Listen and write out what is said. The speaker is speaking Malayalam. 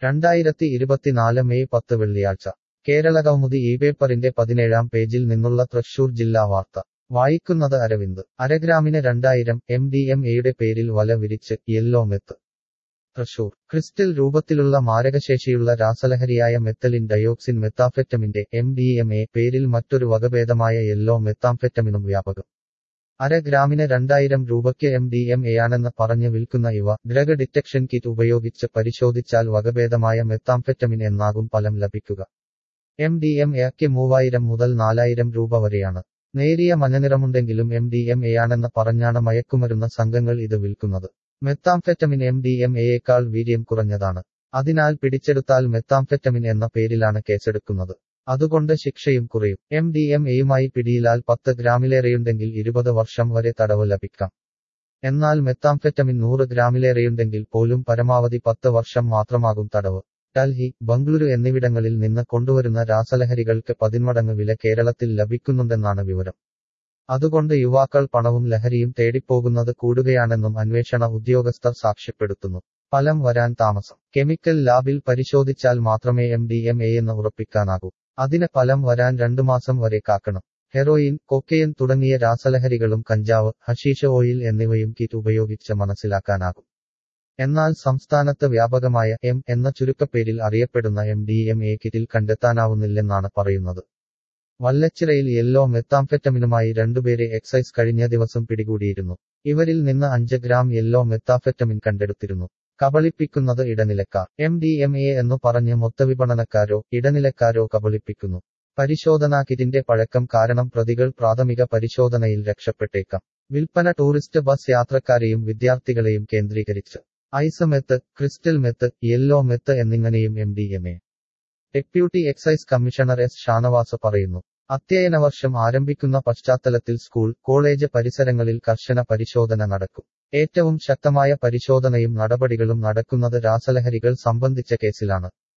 രണ്ടായിരത്തി ഇരുപത്തിനാല് മെയ് പത്ത് വെള്ളിയാഴ്ച കേരള കൗമുദി ഈ പേപ്പറിന്റെ പതിനേഴാം പേജിൽ നിന്നുള്ള തൃശൂർ ജില്ലാ വാർത്ത വായിക്കുന്നത് അരവിന്ദ് അരഗ്രാമിന് രണ്ടായിരം എം ഡി എം എയുടെ പേരിൽ വല വിരിച്ച് യെല്ലോ മെത്ത് തൃശൂർ ക്രിസ്റ്റൽ രൂപത്തിലുള്ള മാരകശേഷിയുള്ള രാസലഹരിയായ മെത്തലിൻ ഡയോക്സിൻ മെത്താഫെറ്റമിന്റെ എം ഡി എം എ പേരിൽ മറ്റൊരു വകഭേദമായ യെല്ലോ മെത്താംഫെറ്റമിനും വ്യാപകം അര ഗ്രാമിന് രണ്ടായിരം രൂപയ്ക്ക് എം ഡി എം എയാണെന്ന് പറഞ്ഞ് വിൽക്കുന്ന ഇവ ഡ്രഗ് ഡിറ്റക്ഷൻ കിറ്റ് ഉപയോഗിച്ച് പരിശോധിച്ചാൽ വകഭേദമായ മെത്താംഫെറ്റമിൻ എന്നാകും ഫലം ലഭിക്കുക എം ഡി എം എക്ക് മൂവായിരം മുതൽ നാലായിരം രൂപ വരെയാണ് നേരിയ മഞ്ഞനിറമുണ്ടെങ്കിലും എം ഡി എം എയാണെന്ന് പറഞ്ഞാണ് മയക്കുമരുന്ന് സംഘങ്ങൾ ഇത് വിൽക്കുന്നത് മെത്താംഫെറ്റമിൻ എം ഡി എം എയേക്കാൾ വീര്യം കുറഞ്ഞതാണ് അതിനാൽ പിടിച്ചെടുത്താൽ മെത്താംഫെറ്റമിൻ എന്ന പേരിലാണ് കേസെടുക്കുന്നത് അതുകൊണ്ട് ശിക്ഷയും കുറയും എം ഡി എം എയുമായി പിടിയിലാൽ പത്ത് ഗ്രാമിലേറെയുണ്ടെങ്കിൽ ഇരുപത് വർഷം വരെ തടവ് ലഭിക്കാം എന്നാൽ മെത്താംഫെറ്റമിൻ നൂറ് ഗ്രാമിലേറെയുണ്ടെങ്കിൽ പോലും പരമാവധി പത്ത് വർഷം മാത്രമാകും തടവ് ഡൽഹി ബംഗളൂരു എന്നിവിടങ്ങളിൽ നിന്ന് കൊണ്ടുവരുന്ന രാസലഹരികൾക്ക് പതിന്മടങ്ങ് വില കേരളത്തിൽ ലഭിക്കുന്നുണ്ടെന്നാണ് വിവരം അതുകൊണ്ട് യുവാക്കൾ പണവും ലഹരിയും തേടിപ്പോകുന്നത് കൂടുകയാണെന്നും അന്വേഷണ ഉദ്യോഗസ്ഥർ സാക്ഷ്യപ്പെടുത്തുന്നു ഫലം വരാൻ താമസം കെമിക്കൽ ലാബിൽ പരിശോധിച്ചാൽ മാത്രമേ എം ഡി എം എയെന്ന് ഉറപ്പിക്കാനാകൂ അതിന് ഫലം വരാൻ രണ്ടു മാസം വരെ കാക്കണം ഹെറോയിൻ കൊക്കൈൻ തുടങ്ങിയ രാസലഹരികളും കഞ്ചാവ് ഹഷീഷ ഓയിൽ എന്നിവയും കിറ്റ് ഉപയോഗിച്ച് മനസ്സിലാക്കാനാകും എന്നാൽ സംസ്ഥാനത്ത് വ്യാപകമായ എം എന്ന ചുരുക്കപ്പേരിൽ അറിയപ്പെടുന്ന എം ഡി എം എ കിറ്റിൽ കണ്ടെത്താനാവുന്നില്ലെന്നാണ് പറയുന്നത് വല്ലച്ചിറയിൽ യെല്ലോ മെത്താംഫെറ്റമിനുമായി രണ്ടുപേരെ എക്സൈസ് കഴിഞ്ഞ ദിവസം പിടികൂടിയിരുന്നു ഇവരിൽ നിന്ന് അഞ്ച് ഗ്രാം യെല്ലോ മെത്താംഫെറ്റമിൻ കണ്ടെടുത്തിരുന്നു കബളിപ്പിക്കുന്നത് ഇടനിലക്കാർ എം ഡി എം എ എന്നു പറഞ്ഞ് മൊത്തവിപണനക്കാരോ ഇടനിലക്കാരോ കബളിപ്പിക്കുന്നു പരിശോധനാ കിറ്റിന്റെ പഴക്കം കാരണം പ്രതികൾ പ്രാഥമിക പരിശോധനയിൽ രക്ഷപ്പെട്ടേക്കാം വിൽപ്പന ടൂറിസ്റ്റ് ബസ് യാത്രക്കാരെയും വിദ്യാർത്ഥികളെയും കേന്ദ്രീകരിച്ച് ice meth crystal meth yellow meth എന്നിങ്ങനെയും M D M A deputy excise commissioner S Shanavas പറയുന്നു അധ്യയന വർഷം ആരംഭിക്കുന്ന പശ്ചാത്തലത്തിൽ സ്കൂൾ കോളേജ് പരിസരങ്ങളിൽ കർശന പരിശോധന നടക്കും ഏറ്റവും ശക്തമായ പരിശോധനയും നടപടികളും നടക്കുന്നത് രാസലഹരികൾ സംബന്ധിച്ച കേസിലാണ്